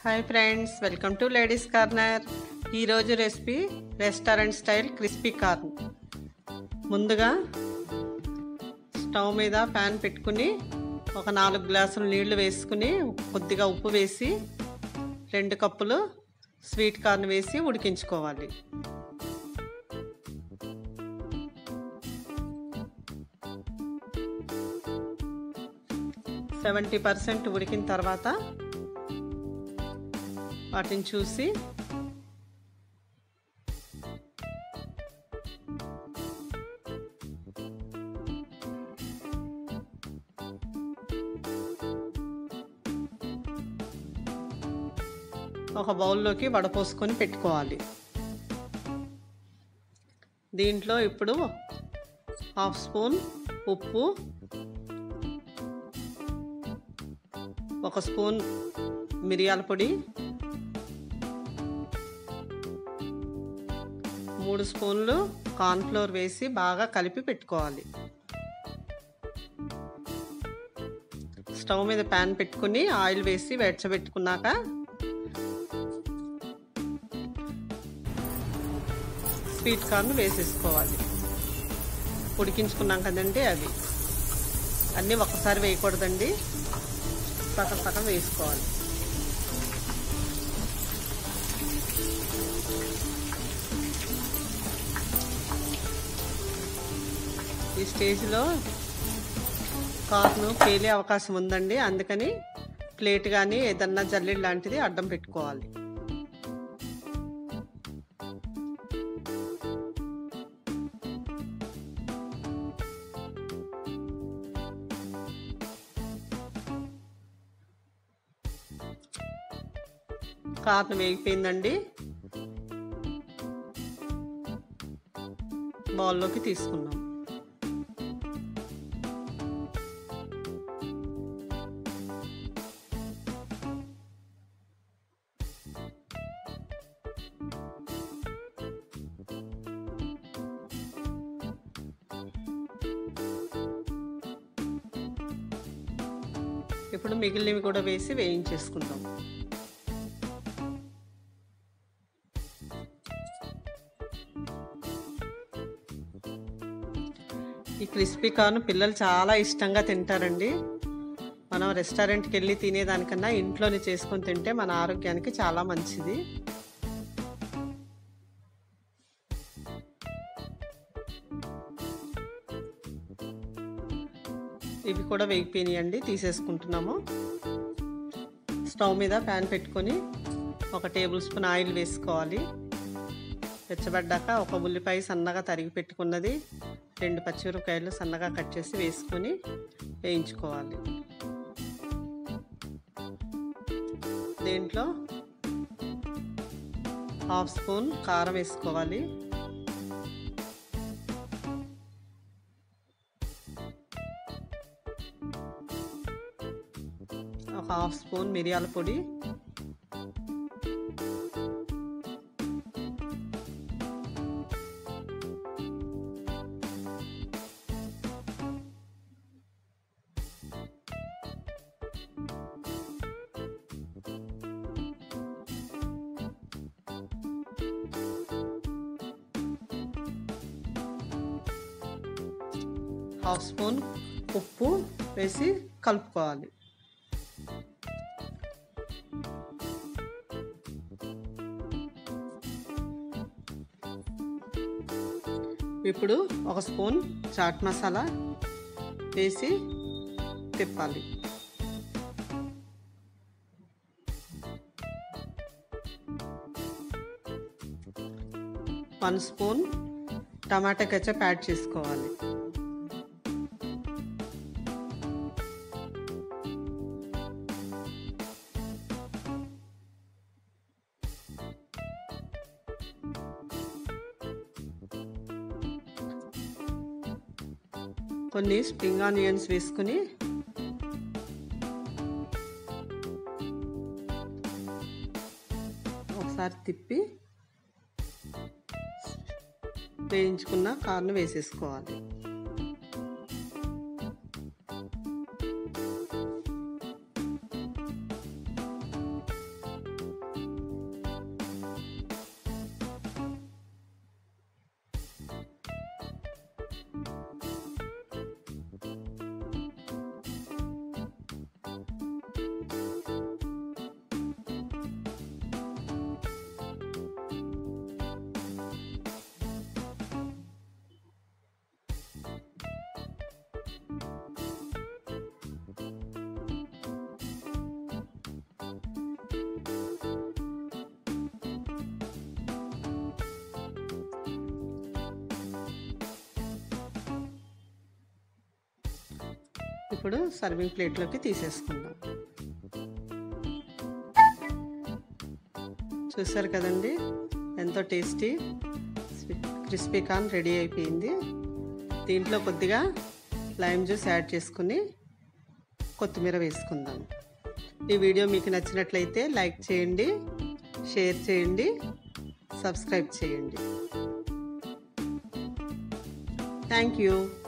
hi friends welcome to ladies corner ఈరోజు recipe restaurant style crispy corn ముందుగా stove మీద pan పెట్టుకుని ఒక నాలుగు గ్లాసులు నీళ్లు వేసుకుని కొద్దిగా ఉప్పు వేసి రెండు కప్పులు స్వీట్ కార్న్ వేసి ఉడికించుకోవాలి సెవెంటీ పర్సెంట్ ఉడికిన తర్వాత వాటిని చూసి ఒక బౌల్లోకి వడపోసుకొని పెట్టుకోవాలి దీంట్లో ఇప్పుడు హాఫ్ స్పూన్ ఉప్పు ఒక స్పూన్ మిరియాల పొడి మూడు స్పూన్లు కార్న్ఫ్లోర్ వేసి బాగా కలిపి పెట్టుకోవాలి స్టవ్ మీద ప్యాన్ పెట్టుకుని ఆయిల్ వేసి వెచ్చబెట్టుకున్నాక స్వీట్ కార్న్ వేసేసుకోవాలి ఉడికించుకున్నాం కదండి అవి అన్నీ ఒకసారి వేయకూడదండి సగం సగం వేసుకోవాలి ఈ స్టేజ్లో కార్ను పేలే అవకాశం ఉందండి అందుకని ప్లేట్ కానీ ఏదన్నా జల్లెడ్ లాంటిది అడ్డం పెట్టుకోవాలి కార్న్ వేగిపోయిందండి బౌల్లోకి తీసుకున్నాం ఇప్పుడు మిగిలినవి కూడా వేసి వేయించేసుకుందాం ఈ క్రిస్పీ కార్న్ పిల్లలు చాలా ఇష్టంగా తింటారండి మనం రెస్టారెంట్కి వెళ్ళి తినేదానికన్నా ఇంట్లోనే చేసుకొని తింటే మన ఆరోగ్యానికి చాలా మంచిది ఇవి కూడా వేగిపోయినాయండి తీసేసుకుంటున్నాము స్టవ్ మీద ప్యాన్ పెట్టుకొని ఒక టేబుల్ స్పూన్ ఆయిల్ వేసుకోవాలి వెచ్చబడ్డాక ఒక ఉల్లిపాయ సన్నగా తరిగి పెట్టుకున్నది రెండు పచ్చిమిరపకాయలు సన్నగా కట్ చేసి వేసుకొని వేయించుకోవాలి దీంట్లో హాఫ్ స్పూన్ కారం వేసుకోవాలి ఒక హాఫ్ స్పూన్ మిరియాల పొడి హాఫ్ స్పూన్ ఉప్పు వేసి కలుపుకోవాలి ఇప్పుడు ఒక స్పూన్ చాట్ మసాలా వేసి తిప్పాలి one spoon tomato ketchup add చేసుకోవాలి కొన్ని స్ప్రింగ్ ఆనియన్స్ వేసుకుని ఒకసారి తిప్పి వేయించుకున్న కార్న్ వేసేసుకోవాలి ఇప్పుడు సర్వింగ్ ప్లేట్లోకి తీసేసుకుందాం చూసారు కదండి ఎంతో టేస్టీ క్రిస్పీ కార్న్ రెడీ అయిపోయింది దీంట్లో కొద్దిగా లైమ్ జ్యూస్ యాడ్ చేసుకుని కొత్తిమీర వేసుకుందాం ఈ వీడియో మీకు నచ్చినట్లయితే లైక్ చేయండి షేర్ చేయండి సబ్స్క్రైబ్ చేయండి థ్యాంక్ యూ